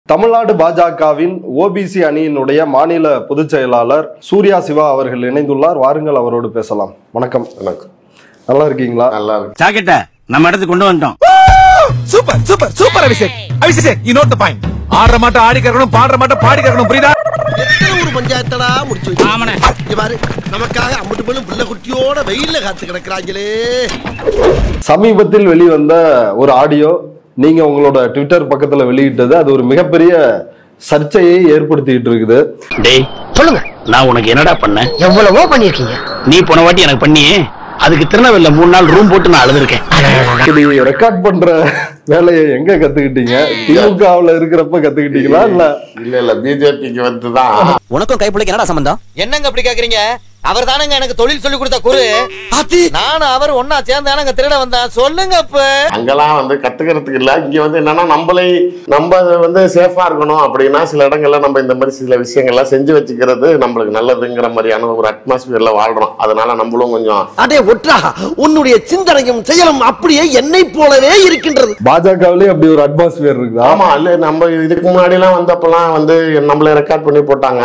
தமிழ்நாடு பாஜகவின் ஓபிசி அணியினுடைய மாநில பொதுச் செயலாளர் சூர்யா சிவா அவர்கள் இணைந்துள்ளார் வாருங்கள் அவரோடு பேசலாம் வணக்கம் வணக்கம் நல்லா இருக்கீங்களா நல்லா இருக்கு ஜாக்கெட்ட நம்ம இடத்துக்கு கொண்டு வந்துட்டோம் super super super Abhishek Abhishek you note the point ஆடுற மாட்டம் ஆடி கறக்கணும் பாடுற மாட்டம் பாடி கறக்கணும் புரியுதா எத்தனை ஒரு பஞ்சாயத்தடா முடிச்சு வச்சு இங்க பாரு நமக்காக அம்பட்டு பெண்ணும் புள்ள குட்டியோட வெயில்ல காத்து கிடக்குறாங்களே சமீபத்தில் வெளிவந்த ஒரு ஆடியோ நீங்க உங்களோட ட்விட்டர் பக்கத்துல வெளியிட்டது அது ஒரு மிகப்பெரிய சர்ச்சையை ஏற்படுத்திட்டு இருக்குது டேய் சொல்லுங்க நான் உனக்கு என்னடா பண்ணேன் எவ்வளவோ பண்ணிருக்கீங்க நீ போன வாட்டி எனக்கு பண்ணியே அதுக்கு திருநெல்வேலில மூணு நாள் ரூம் போட்டு நான் அழுதுருக்கேன் இப்படி ரெக்கார்ட் பண்ற வேலையை எங்க கத்துக்கிட்டீங்க திமுகவுல இருக்கிறப்ப கத்துக்கிட்டீங்களா இல்ல இல்ல இல்ல பிஜேபிக்கு வந்துதான் உனக்கும் கைப்புள்ளைக்கு என்னடா சம்பந்தம் என்னங்க அப்படி கேக்குறீங்க அவர் தானங்க எனக்கு தொழில் சொல்லி கொடுத்த குரு நானும் அவர் ஒன்னா சேர்ந்தானங்க திருட வந்தேன் சொல்லுங்க இப்ப அங்கெல்லாம் வந்து கத்துக்கிறதுக்கு இல்ல இங்க வந்து என்னன்னா நம்மளை நம்ம வந்து சேஃபா இருக்கணும் அப்படின்னா சில இடங்கள்ல நம்ம இந்த மாதிரி சில விஷயங்கள்லாம் செஞ்சு வச்சுக்கிறது நம்மளுக்கு நல்லதுங்கிற மாதிரியான ஒரு அட்மாஸ்பியர்ல வாழ்றோம் அதனால நம்மளும் கொஞ்சம் அடே ஒற்றா உன்னுடைய சிந்தனையும் செயலும் அப்படியே என்னை போலவே இருக்கின்றது பாஜகவிலே அப்படி ஒரு அட்மாஸ்பியர் இருக்குதா ஆமா இல்ல நம்ம இதுக்கு முன்னாடி எல்லாம் வந்தப்பெல்லாம் வந்து நம்மள ரெக்கார்ட் பண்ணி போட்டாங்க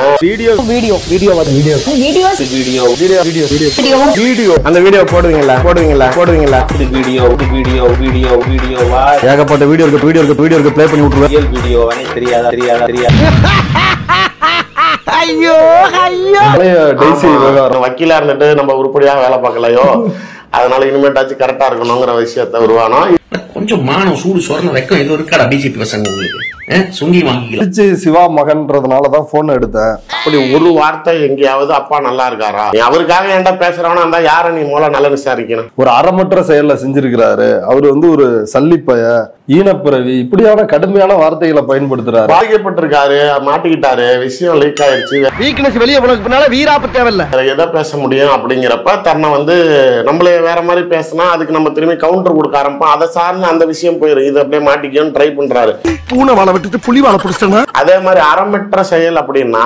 அந்த வீடியோ போடுவீங்களா போடுவீங்களா போடுவீங்களா வீடியோ வீடியோ வீடியோ வீடியோவா ஏகப்பட்ட வீடியோ இருக்கு வீடியோ இருக்கு வீடியோ இருக்கு ப்ளே பண்ணி விட்டுருவேன் ரியல் வீடியோவானே தெரியாதா தெரியாதா தெரியாதா பழைய டெய்ஸி விவகாரம் வக்கீலா இருந்துட்டு நம்ம உருப்படியா வேலை பார்க்கலையோ அதனால இனிமேட்டாச்சும் கரெக்டா இருக்கணுங்கிற விஷயத்த உருவானோம் கொஞ்சம் மானம் சூடு சொரண வெக்கம் இது இருக்காடா பிஜேபி பசங்க உங்களுக்கு அஹ், சுங்கி வாங்கிக்கலாம் திருச்சி சிவா மகன்றதுனால தான் போன் எடுத்தேன் அப்படி ஒரு வார்த்தை எங்கேயாவது அப்பா நல்லா இருக்காரா நீ அவருக்காக ஏன்டா பேசுறவனா இருந்தா யார நீ மூல நல்லா விசாரிக்கணும் ஒரு அறமற்ற செயல்ல செஞ்சிருக்கிறாரு அவர் வந்து ஒரு சல்லிப்பய ஈனப்பிறவி இப்படியான கடுமையான வார்த்தைகளை பயன்படுத்துறாரு பாதிக்கப்பட்டிருக்காரு மாட்டிக்கிட்டாரு விஷயம் லீக் ஆயிருச்சு வீக்னஸ் வெளியே போனதுக்கு பின்னால வீராப்பு தேவையில்ல வேற எதை பேச முடியும் அப்படிங்கிறப்ப தன்னை வந்து நம்மளே வேற மாதிரி பேசினா அதுக்கு நம்ம திரும்பி கவுண்டர் கொடுக்க ஆரம்பிப்போம் அதை சார்ந்து அந்த விஷயம் போயிடும் இது அப்படியே மாட்டிக்கணும்னு ட்ரை பண்றாரு பூனை வாழை விட்டுட்டு புலி வாழை பிடிச்சிட்டா அதே மாதிரி அறமற்ற செயல் அப்படின்னா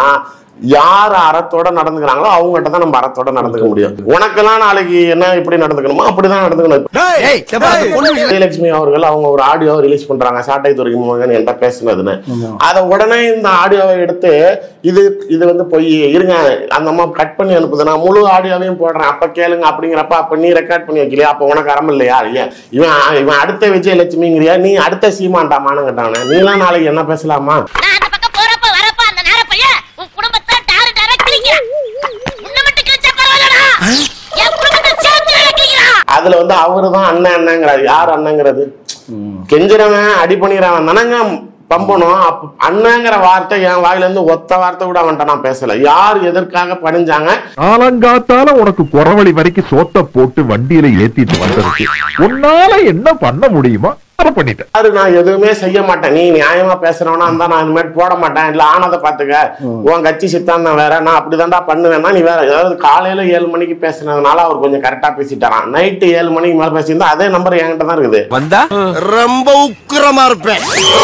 யார் அறத்தோட நடந்துக்கிறாங்களோ அவங்ககிட்ட தான் நம்ம அறத்தோட நடந்துக்க முடியும் உனக்கெல்லாம் நாளைக்கு என்ன இப்படி நடந்துக்கணுமோ அப்படிதான் நடந்துக்கணும் விஜயலட்சுமி அவர்கள் அவங்க ஒரு ஆடியோ ரிலீஸ் பண்றாங்க சாட்டை துறைக்கு மகன் என்கிட்ட பேசுனதுன்னு அதை உடனே இந்த ஆடியோவை எடுத்து இது இது வந்து பொய் இருங்க அந்த அம்மா கட் பண்ணி அனுப்புது நான் முழு ஆடியோவையும் போடுறேன் அப்ப கேளுங்க அப்படிங்கிறப்ப அப்ப நீ ரெக்கார்ட் பண்ணி வைக்கலையா அப்ப உனக்கு அறம் இல்லையா இல்லையா இவன் இவன் அடுத்த விஜயலட்சுமிங்கிறியா நீ அடுத்த சீமாண்டாமான்னு கேட்டானே நீலாம் நாளைக்கு என்ன பேசலாமா நான் அந்த பக்கம் போறப்ப வரப்ப அந்த நேர பையன் உன் குடும்பத்தை டாரு டாரா கிழிங்க உன்னை மட்டும் கிழிச்சா பரவாயில்லடா என் குடும்பத்தை சேர்த்து இழக்கிறா அதுல வந்து அவரு தான் அண்ணன் அண்ணங்கிறாரு யார் அண்ணங்கிறது கெஞ்சுறவன் அடி பண்ணிடுறவன் தானங்க பம்பணும் அப்ப அண்ணங்கிற வார்த்தை என் வாயில இருந்து ஒத்த வார்த்தை கூட அவன்கிட்ட நான் பேசல யார் எதற்காக பணிஞ்சாங்க காலங்காத்தால உனக்கு குறவழி வரைக்கும் சோத்த போட்டு வண்டியில ஏத்திட்டு வந்திருக்கு உன்னால என்ன பண்ண முடியுமோ அதை பண்ணிட்டேன் யாரு நான் எதுவுமே செய்ய மாட்டேன் நீ நியாயமா பேசுறவனா இருந்தா நான் இனிமேல் போட மாட்டேன் இல்ல ஆனதை பாத்துக்க உன் கட்சி சித்தாந்தம் நான் வேற நான் அப்படிதான்டா பண்ணுவேன்னா நீ வேற ஏதாவது காலையில ஏழு மணிக்கு பேசுனதுனால அவர் கொஞ்சம் கரெக்டா பேசிட்டாராம் நைட்டு ஏழு மணிக்கு மேல பேசியிருந்தா அதே நம்பர் என்கிட்ட தான் இருக்குது வந்தா ரொம்ப உக்கிரமா இருப்பேன்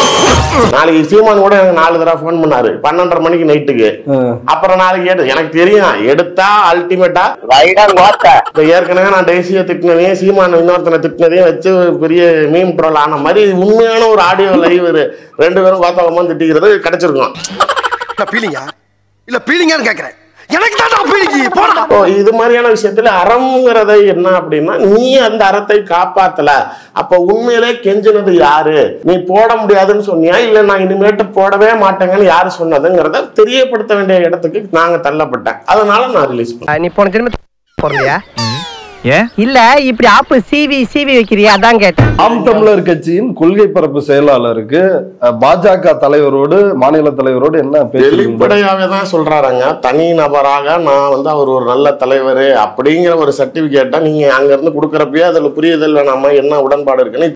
நாளைக்கு சீமான் கூட எனக்கு நாலு தடவை ஃபோன் பண்ணாரு பன்னெண்டரை மணிக்கு நைட்டுக்கு அப்புறம் நாளைக்கு எடு எனக்கு தெரியும் எடுத்தா அல்டிமேட்டா இப்ப ஏற்கனவே நான் டெய்ஸியை திட்டினதையும் சீமான் இன்னொருத்தனை திட்டினதையும் வச்சு ஒரு பெரிய மீம் ட்ரோல் ஆன மாதிரி உண்மையான ஒரு ஆடியோ லைவ் ரெண்டு பேரும் கோத்தவமா திட்டிக்கிறது கிடைச்சிருக்கும் பீலிங்கா இல்ல பீலிங்கான்னு கேக்குறேன் எனக்கு தான் பீலிங்கி போடா ஓ இது மாதிரியான விஷயத்துல அறம்ங்கிறது என்ன அப்படின்னா நீ அந்த அறத்தை காப்பாத்தல அப்ப உண்மையிலே கெஞ்சினது யாரு நீ போட முடியாதுன்னு சொன்னியா இல்ல நான் இனிமேட்டு போடவே மாட்டேங்கன்னு யாரு சொன்னதுங்கிறத தெரியப்படுத்த வேண்டிய இடத்துக்கு நாங்க தள்ளப்பட்டேன் அதனால நான் ரிலீஸ் பண்ணேன் நீ போன திரும்ப போறியா ஏன் இல்ல இப்படி ஆப்பு சிவி சிவி வைக்கிறியா அதான் கேட்டேன் ஆம் தமிழர் கட்சியின் கொள்கை பரப்பு செயலாளருக்கு அஹ், பாஜக தலைவரோடு மாநில தலைவரோடு என்ன பேச்சு வெளிப்படையாவே தான் சொல்றாருங்க தனி நபராக நான் வந்து அவர் ஒரு நல்ல தலைவர் அப்படிங்கிற ஒரு சர்டிபிகேட்டை நீங்க அங்க இருந்து கொடுக்கறப்பயே அதுல புரியுதல் வேணாமா என்ன உடன்பாடு இருக்குன்னு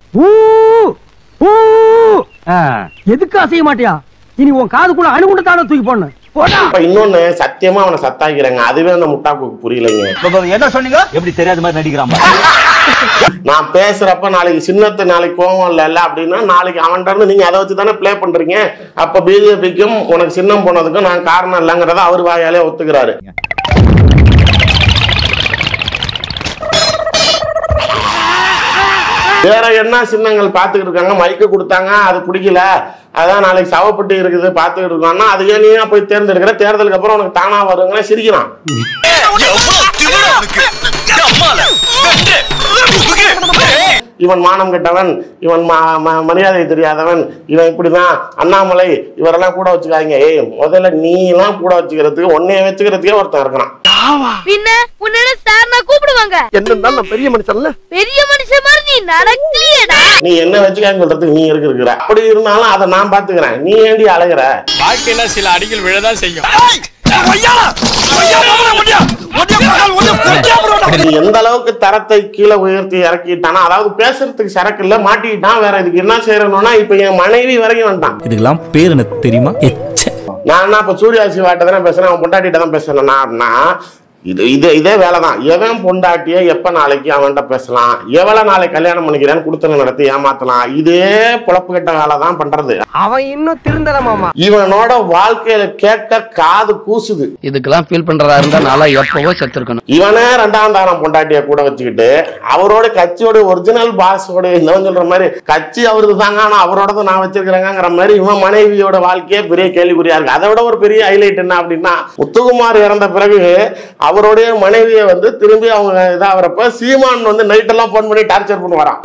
எதுக்கு அசைய மாட்டியா இனி உன் காதுக்குள்ள அணுகுண்டு தானே தூக்கி போடணும் போடா இப்ப இன்னொன்னு சத்தியமா அவனை சத்தாக்கிறாங்க அதுவே அந்த முட்டாக்கு புரியலைங்க என்ன சொன்னீங்க எப்படி தெரியாத மாதிரி நடிக்கிறான் நான் பேசுறப்ப நாளைக்கு சின்னத்து நாளைக்கு கோவம் இல்ல அப்படின்னா நாளைக்கு அவன்கிட்ட இருந்து நீங்க அதை வச்சு தானே ப்ளே பண்றீங்க அப்ப பிஜேபிக்கும் உனக்கு சின்னம் போனதுக்கும் நான் காரணம் இல்லைங்கிறத அவர் வாயாலே ஒத்துக்கிறாரு வேற என்ன சின்னங்கள் பாத்துக்கிட்டு இருக்காங்க மைக்கு கொடுத்தாங்க அது பிடிக்கல அதான் நாளைக்கு சவப்பட்டி இருக்குது பாத்துக்கிட்டு இருக்கோம்னா அது ஏன் நீயா போய் தேர்ந்தெடுக்கிற தேர்தலுக்கு அப்புறம் உனக்கு தானா வருங்கிற சிரிக்கிறான் இவன் மானம் கெட்டவன் இவன் ம- ம- மரியாதை தெரியாதவன் இவன் இப்படிதான் அண்ணாமலை இவரெல்லாம் கூட வச்சுக்காதீங்க ஏய் முதல்ல நீ எல்லாம் கூட வச்சுக்கிறதுக்கு உன்னைய வச்சுக்கிறதுக்கே ஒருத்தன் இருக்கிறான் பின்ன உன்னால சார்னா கூப்பிடுவாங்க என்ன நான் பெரிய மனுஷன்ல பெரிய மனுஷன் மாதிரி நீ நடக்கலையேடா நீ என்ன வச்சுக்கான்னு சொல்றதுக்கு நீ இருக்கு இருக்கிற அப்படி இருந்தாலும் அதை நான் பாத்துக்கிறேன் நீ ஏண்டி அழகுற வாழ்க்கையில சில அடிகள் விழதான் செய்யும் நீ எந்த அளவுக்கு தரத்தை கீழே உயர்த்தி இறக்கிட்டானா அதாவது பேசுறதுக்கு சரக்கு இல்ல மாட்டிக்கிட்டான் வேற இதுக்கு என்ன செய்யறணும்னா இப்ப என் மனைவி வரைக்கும் வந்துட்டான் இதுக்கெல்லாம் பேர் எனக்கு தெரியுமா நான் என்ன இப்ப சூர்யா சிவாட்ட தானே பேசுறேன் அவன் பொண்டாட்டிட்ட தான் பேசுறேன் நான் இது இது இதே வேலை தான் எவன் பொண்டாட்டிய எப்ப நாளைக்கு அவன்கிட்ட பேசலாம் எவ்வளவு நாளைக்கு கல்யாணம் பண்ணிக்கிறேன்னு கொடுத்தன நடத்தி ஏமாத்தலாம் இதே புழப்பு கட்ட வேலை தான் பண்றது அவன் இன்னும் திருந்தல மாமா இவனோட வாழ்க்கையில கேட்க காது கூசுது இதுக்கெல்லாம் ஃபீல் பண்றதா இருந்தா நாளா எப்பவோ செத்துருக்கணும் இவனே ரெண்டாம் தாரம் பொண்டாட்டிய கூட வச்சுக்கிட்டு அவரோட கட்சியோட ஒரிஜினல் பாஸோட இல்லவன் சொல்ற மாதிரி கட்சி அவருக்கு தாங்க ஆனா அவரோட நான் வச்சிருக்கிறேங்கிற மாதிரி இவன் மனைவியோட வாழ்க்கையே பெரிய கேள்விக்குறியா இருக்கு அதை விட ஒரு பெரிய ஹைலைட் என்ன அப்படின்னா முத்துக்குமார் இறந்த பிறகு அவருடைய மனைவியை வந்து திரும்பி அவங்க இதாகிறப்ப சீமான் வந்து நைட் எல்லாம் போன் பண்ணி டார்ச்சர் பண்ணுவாராம்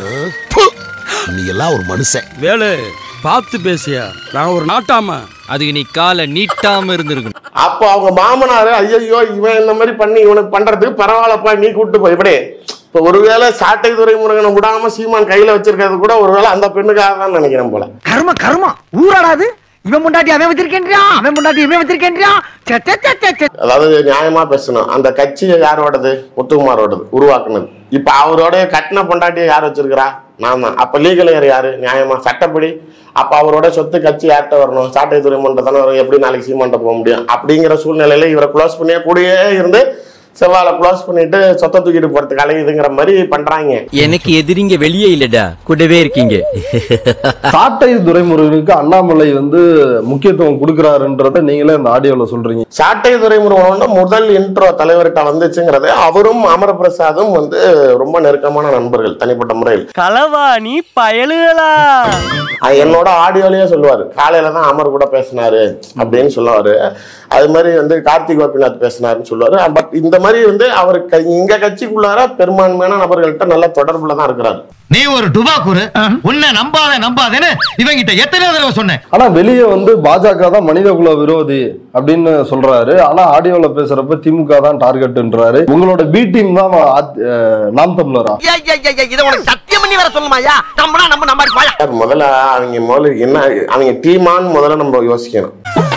நீ எல்லாம் ஒரு மனுஷன் வேலு பார்த்து பேசியா நான் ஒரு நாட்டாம அதுக்கு நீ காலை நீட்டாம இருந்திருக்கணும் அப்போ அவங்க மாமனார் ஐயோ இவன் இந்த மாதிரி பண்ணி இவனுக்கு பண்றதுக்கு பரவாயில்லப்பா நீ கூட்டு போய் இப்படி இப்போ ஒருவேளை சாட்டை துறை முருகனை விடாம சீமான் கையில வச்சிருக்கிறது கூட ஒருவேளை அந்த பெண்ணுக்காக தான் நினைக்கிறேன் போல கர்ம கர்மா ஊராடாது இவன் முண்டாட்டி அவன் வச்சிருக்கேன்றியான் அவன் முண்டாட்டி இவன் வச்சிருக்கேன்றியான் சே, சே, சே, சே, சே. அதாவது நியாயமா பேசணும் அந்த கட்சி யாரோடது முத்துக்குமாரோடது உருவாக்குனது இப்ப அவரோட கட்டின பொண்டாட்டியை யார் வச்சிருக்கிறா நான் தான் அப்ப லீகல் ஏர் யாரு நியாயமா சட்டப்படி அப்ப அவரோட சொத்து கட்சி யார்கிட்ட வரணும் சாட்டை துறை மன்றம் தானே வரும் எப்படி நாளைக்கு சீமான்ட்ட போக முடியும் அப்படிங்கிற சூழ்நிலையில இவரை க்ளோஸ் பண்ணியே கூடயே இருந்து செவ்வாழை க்ளோஸ் பண்ணிட்டு சொத்தை தூக்கிட்டு போறதுக்கு அலையுதுங்கிற மாதிரி பண்றாங்க எனக்கு எதிரிங்க வெளியே இல்லடா கூடவே இருக்கீங்க சாட்டை துரைமுருகனுக்கு அண்ணாமலை வந்து முக்கியத்துவம் கொடுக்குறாருன்றத நீங்களே இந்த ஆடியோல சொல்றீங்க சாட்டை துறைமுருகனோட முதல் இன்ட்ரோ தலைவர்கிட்ட வந்துச்சுங்கிறது அவரும் அமரபிரசாதும் வந்து ரொம்ப நெருக்கமான நண்பர்கள் தனிப்பட்ட முறையில் களவாணி பயலுகளா அது என்னோட ஆடியோலயே சொல்லுவாரு காலையில தான் அமர் கூட பேசினாரு அப்படின்னு சொல்லுவாரு அது மாதிரி வந்து கார்த்திக் கோபிநாத் பேசினாருன்னு சொல்லுவாரு பட் இந்த மாதிரி வந்து அவர் க- இங்க கட்சிக்குள்ளார பெரும்பான்மையான நபர்கள்ட்ட நல்ல தொடர்புல தான் இருக்கிறாரு நீ ஒரு டுபாக்கூரு உன்னை நம்பாத நம்பாதேன்னு இவங்கிட்ட எத்தனை தடவை சொன்னேன் ஆனா வெளியே வந்து பாஜக தான் மனிதகுல விரோதி அப்படின்னு சொல்றாரு ஆனா ஆடியோல பேசுறப்ப திமுக தான் டார்கெட்ன்றாரு உங்களோட பி டீம் தான் அ- அஹ் நாம் தமிழரா இதை உனக்கு சத்தியம் பண்ணி வர சொல்லுமாயா நம்மளா நம்ம நம்ம மாதிரி போயா சார், முதல்ல அவங்க முதல்ல என்ன அவங்க டீமான்னு முதல்ல நம்ம யோசிக்கணும்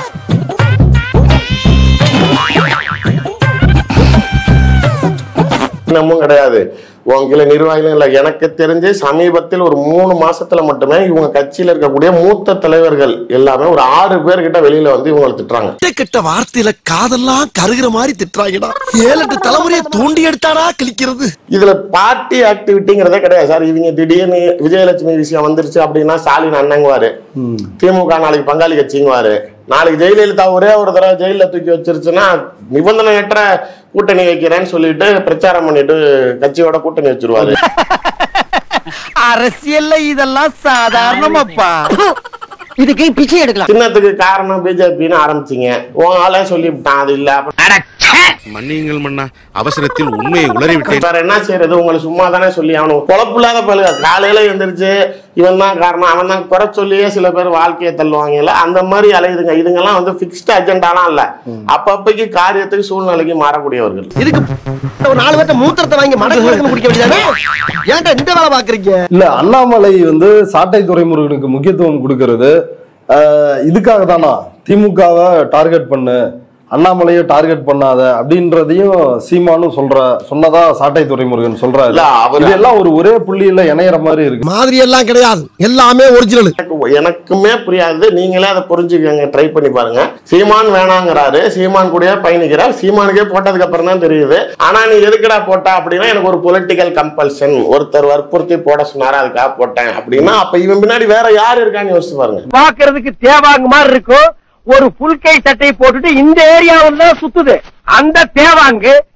இன்னமும் கிடையாது உங்கள நிர்வாகிகளும் இல்ல எனக்கு தெரிஞ்சு சமீபத்தில் ஒரு மூணு மாசத்துல மட்டுமே இவங்க கட்சியில இருக்கக்கூடிய மூத்த தலைவர்கள் எல்லாமே ஒரு ஆறு பேர் கிட்ட வெளியில வந்து இவங்களை திட்டுறாங்க கிட்ட வார்த்தையில காதெல்லாம் கருகிற மாதிரி திட்டுறாங்கடா ஏழு எட்டு தலைமுறையை தோண்டி எடுத்தாடா கிழிக்கிறது இதுல பார்ட்டி ஆக்டிவிட்டிங்கிறதே கிடையாது சார் இவங்க திடீர்னு விஜயலட்சுமி விஷயம் வந்துருச்சு அப்படின்னா ஸ்டாலின் அண்ணங்குவாரு திமுக நாளைக்கு பங்காளி கட்சிங்குவாரு நாளைக்கு ஜெயலலிதா ஒரே ஒரு தடவை ஜெயில தூக்கி வச்சிருச்சுன்னா நிபந்தனையற்ற கூட்டணி வைக்கிறேன்னு சொல்லிட்டு பிரச்சாரம் பண்ணிட்டு கட்சியோட கூட்டணி வச்சிருவாரு அரசியல்ல இதெல்லாம் சாதாரணமாப்பா இதுக்கு பிச்சை எடுக்கலாம் சின்னத்துக்கு காரணம் பிஜேபின்னு ஆரம்பிச்சீங்க உன் ஆளே சொல்லிவிட்டான் அது இல்ல மன்னியுங்கள் மன்னா அவசரத்தில் உண்மையை உளறிவிட்டேன் வேற என்ன செய்யறது உங்களை சும்மா தானே சொல்லி அவனுக்கு பொழப்பில்லாத பழுக காலையில எந்திரிச்சு இவன் தான் காரணம் அவன் தான் குறை சொல்லியே சில பேர் வாழ்க்கையை தள்ளுவாங்க இல்ல அந்த மாதிரி அலையுதுங்க இதுங்கெல்லாம் வந்து பிக்ஸ்ட் அஜெண்டாலாம் இல்ல அப்பப்பைக்கு காரியத்துக்கு சூழ்நிலைக்கு மாறக்கூடியவர்கள் இதுக்கு ஒரு நாலு பேர்த்த மூத்திரத்தை வாங்கி மடக்கு மடக்கு குடிக்க வேண்டியதானே ஏன்டா இந்த வேலை பாக்குறீங்க இல்ல அண்ணாமலை வந்து சாட்டை துறைமுருகனுக்கு முக்கியத்துவம் கொடுக்கறது ஆஹ், இதுக்காக தானா திமுகவை டார்கெட் பண்ணு அண்ணாமலையை டார்கெட் பண்ணாத அப்படின்றதையும் சீமானும் சொல்ற சொன்னதா சாட்டை துறைமுருகன் சொல்றாரு இல்ல, அவரு- இதெல்லாம் ஒரு ஒரே புள்ளியில இணையற மாதிரி இருக்கு மாதிரி எல்லாம் கிடையாது எல்லாமே ஒரிஜினல் எனக்கு- எனக்குமே புரியாது நீங்களே அதை புரிஞ்சுக்கங்க ட்ரை பண்ணி பாருங்க சீமான் வேணாங்கிறாரு சீமான் கூடயே பயணிக்கிறார் சீமானுக்கே போட்டதுக்கு அப்புறம் தான் தெரியுது ஆனா நீ எதுக்குடா போட்ட அப்படின்னா எனக்கு ஒரு பொலிட்டிக்கல் கம்பல்ஷன் ஒருத்தர் வற்புறுத்தி போட சொன்னாரு அதுக்காக போட்டேன் அப்படின்னா அப்ப இவன் பின்னாடி வேற யார் இருக்கான்னு யோசிச்சு பாருங்க பாக்குறதுக்கு தேவாங்க மாதிரி இருக்கும் ஒரு புல் கை சட்டையை போட்டுட்டு இந்த ஏரியாவில் தான் சுத்துது அந்த தேவாங்கு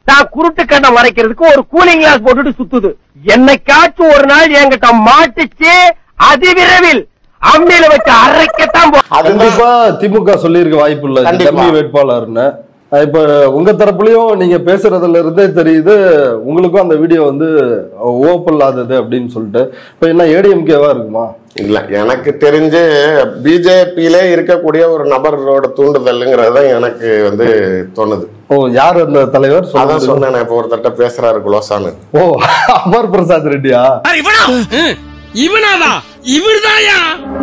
நான் குருட்டு கண்ணை மறைக்கிறதுக்கு ஒரு கூலிங் கிளாஸ் போட்டுட்டு சுத்துது என்னைக்காச்சும் ஒரு நாள் என்கிட்ட மாட்டுச்சு அதிவிரைவில் அம்மியில வச்சு அரைக்கத்தான் போ கண்டிப்பா திமுக சொல்லியிருக்க வாய்ப்பு இல்ல கண்டிப்பா. டம்மி வேட்பாளர்னு அஹ் இப்ப உங்க தரப்புலயும் நீங்க பேசுறதுல இருந்தே தெரியுது உங்களுக்கும் அந்த வீடியோ வந்து ஓப்பல்லாதது அப்படின்னு சொல்லிட்டு இப்ப என்ன ஏடிஎம்கேவா இருக்குமா இல்ல எனக்கு தெரிஞ்சு பிஜேபியிலே இருக்கக்கூடிய ஒரு நபரோட தூண்டுதல்ங்கிறது தான் எனக்கு வந்து தோணுது ஓ யார் அந்த தலைவர் அதான் சொல்லுங்க. சொன்னேன் இப்போ ஒருத்தட்ட பேசுறாரு குலோசானு ஓ அமர் பிரசாத் ரெட்டியா இவனாதான் இவர்தாயா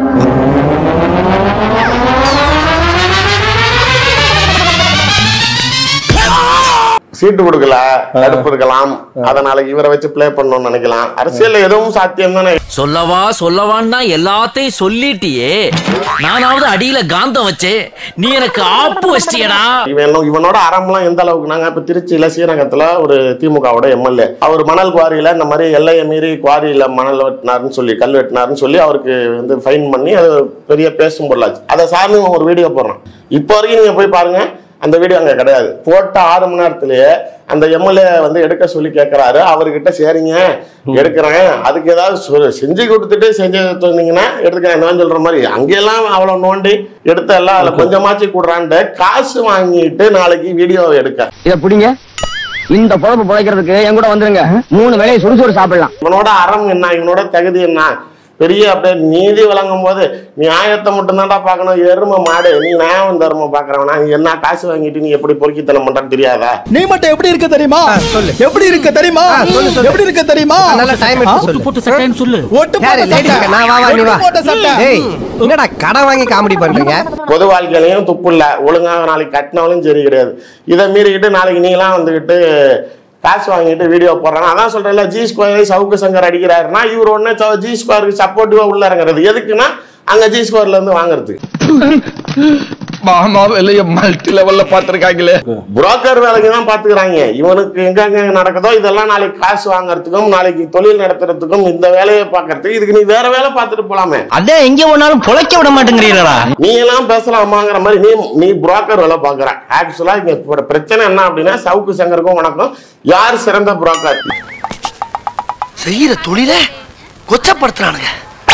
சீட்டு கொடுக்கல தடுப்பு இருக்கலாம் அதனால இவரை வச்சு ப்ளே பண்ணணும்னு நினைக்கலாம் அரசியல்ல எதுவும் சாத்தியம் தானே சொல்லவா சொல்லவான்னா எல்லாத்தையும் சொல்லிட்டியே நானாவது அடியில காந்தம் வச்சே நீ எனக்கு ஆப்பு வச்சிட்டியடா இவன் இவனோட அறம்லாம் எந்த அளவுக்கு நாங்க இப்ப திருச்சியில ஸ்ரீரங்கத்துல ஒரு திமுகவோட எம்எல்ஏ அவர் மணல் குவாரியில இந்த மாதிரி எல்லையை மீறி குவாரியில மணல் வெட்டினாருன்னு சொல்லி கல் வெட்டினாருன்னு சொல்லி அவருக்கு வந்து ஃபைன் பண்ணி அது பெரிய பேசும் பொருளாச்சு அதை சார்ந்து இவன் ஒரு வீடியோ போடுறான் இப்போ வரைக்கும் நீங்க போய் பாருங்க அந்த வீடியோ அங்க கிடையாது போட்ட ஆறு மணி நேரத்திலேயே அந்த எம்எல்ஏ வந்து எடுக்க சொல்லி கேட்கறாரு அவர்கிட்ட சரிங்க எடுக்கிறேன் அதுக்கு ஏதாவது சொ- செஞ்சு கொடுத்துட்டு செஞ்சு சொன்னீங்கன்னா எடுத்துக்கிறேன் இந்த மாதிரி சொல்ற மாதிரி அங்கெல்லாம் அவ்வளவு நோண்டி எடுத்த எல்லாம் அதுல கொஞ்சமாச்சு கூடுறான்ட்டு காசு வாங்கிட்டு நாளைக்கு வீடியோ எடுக்க இத புடிங்க இந்த பொழப்பு பிழைக்கிறதுக்கு என் கூட வந்துருங்க மூணு வேலையை சுறுசுறு சாப்பிடலாம் இவனோட அறம் என்ன இவனோட தகுதி என்ன பெரிய அப்படியே நீதி வழங்கும் போது நியாயத்தை மட்டும்தான்டா பார்க்கணும் எருமை மாடு நீ நியாயம் தர்மம் பாக்குறவனா நீ என்ன காசு வாங்கிட்டு நீ எப்படி பொறுக்கித்தனம் பண்றான்னு தெரியாதா நீ மட்டும் எப்படி இருக்க தெரியுமா எப்படி இருக்க தெரியுமா எப்படி இருக்க தெரியுமா நல்ல டைம் எடுத்து சொல்லு. போட்டு சட்டைன்னு சொல்லு ஒட்டு யாரு, போட்ட ladies சட்டை. நான் வா, வா, நீ வா. ஒட்டு போட்ட சட்டை. ஏய், என்னடா கடன் வாங்கி காமெடி பண்றீங்க பொது வாழ்க்கையிலையும் துப்பு இல்ல ஒழுங்காக நாளைக்கு கட்டினவளும் சரி கிடையாது இதை மீறிக்கிட்டு நாளைக்கு நீலாம் வந்துக்கிட்டு காசு வாங்கிட்டு வீடியோ போடுறாங்க அதான் சொல்றேன்ல ஜி ஸ்கொயர் சவுக்கு சங்கர் அடிக்கிறாருன்னா இவர் ஒண்ணு ஜி ஸ்கொயருக்கு சப்போர்ட்டிவா உள்ள இறங்குறது எதுக்குன்னா அங்க ஜி ஸ்கொயர்ல இருந்து வாங்குறதுக்கு மாமா வெளிய மல்டி லெவல்ல பாத்துருக்காங்களே புரோக்கர் வேலைக்கு தான் பாத்துக்கிறாங்க இவனுக்கு எங்க எங்க நடக்குதோ இதெல்லாம் நாளைக்கு காசு வாங்குறதுக்கும் நாளைக்கு தொழில் நடத்துறதுக்கும் இந்த வேலையை பாக்குறதுக்கு இதுக்கு நீ வேற வேலை பார்த்துட்டு போலாமே அதே எங்க போனாலும் பொழைக்க விட மாட்டேங்கிறீங்களா நீ எல்லாம் பேசலாமாங்கிற மாதிரி நீ நீ புரோக்கர் வேலை பாக்குற ஆக்சுவலா இங்க இப்ப பிரச்சனை என்ன அப்படின்னா சவுக்கு சங்கருக்கும் வணக்கம் யார் சிறந்த புரோக்கர் செய்யற தொழில கொச்சப்படுத்துறானுங்க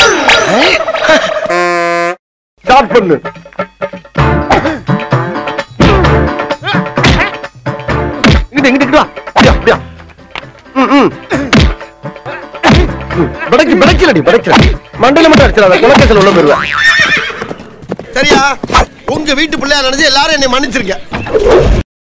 ஸ்டார்ட் பண்ணு இங்கிட்டு இங்கிட்டு வா அப்படியா அப்படியா ம், ம். படைக்கு படைக்கலடி படைக்கல மண்டையில மட்டும் அடிச்சிடாத குலக்கேசல் உள்ள போயிருவேன் சரியா உங்க வீட்டு பிள்ளையா நினைச்சு எல்லாரும் என்னை மன்னிச்சிருக்க